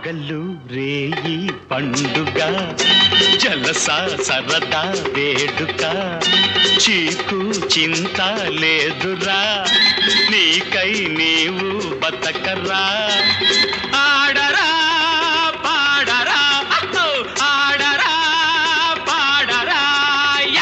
పగలు రేయి పండుగ జలసా సరదా వేడుక చీకు చింత లేదురా నీకై నీవు బతకరా ఆడరా పాడరా అహో! ఆడరా పాడరా యా!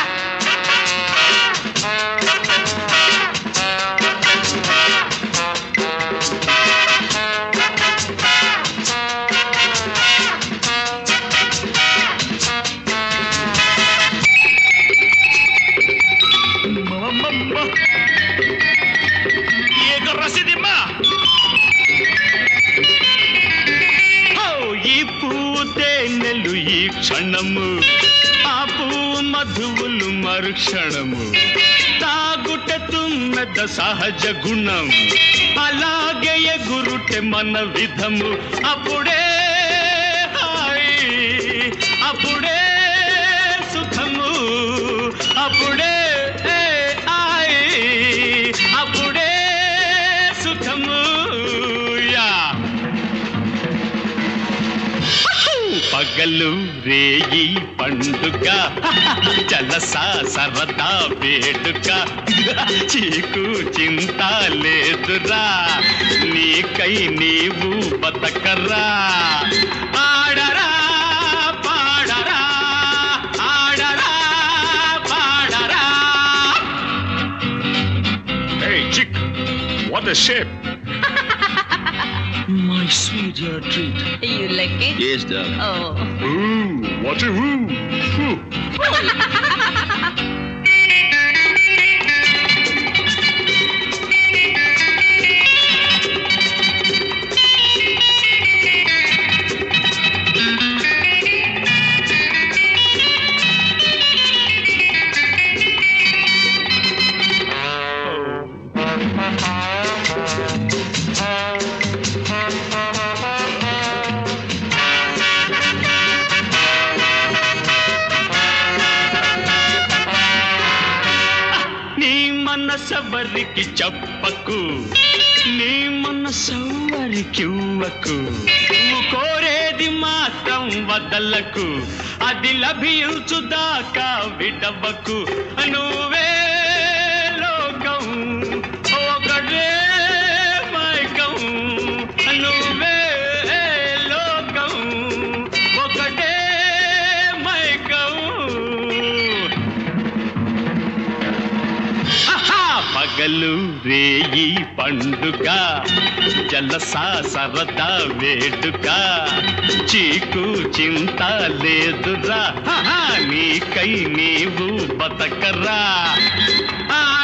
అమ్మమ్మమ్మ! ఏక రసిదిమ్మా! హో, ఈ పూతేనెలు ఈ క్షణము ఆ పూ మధువులు మరుక్షణము తాగుట తుమ్మెద సహజ గుణం అలాగే ఎగురుటె మన విధము అప్పుడే హాయి అప్పుడే సుఖము అప్పుడే ఆయి అప్పుడే సుఖము యా పగలు రేయి పండుగ జలసా సరదా వేడుక చీకు చింత లేదురా నీకై నీవు బతకరా ఆడరా పాడరా ఆడరా పాడరా Hey, chick, what a shape! My sweet dear treat. You like it? Yes, darling. Oh. Ooh, what a woo! Whew. నీ మనసెవరికి చెప్పకు నీ మనసెవరికి ఇవ్వకు నువ్వు కోరేది మాత్రం వదలకు అది లభించుదాకా విడవకు నువ్వే లోకం ఒకటే మైకం నువ్వే లోకం ఒకటే మైకం ఆహా! పగలు రేయి పండుగ జలసా సరదా వేడుక చీకు చింత లేదురా ఆహా! నీకై నీవు బతకరా ఆ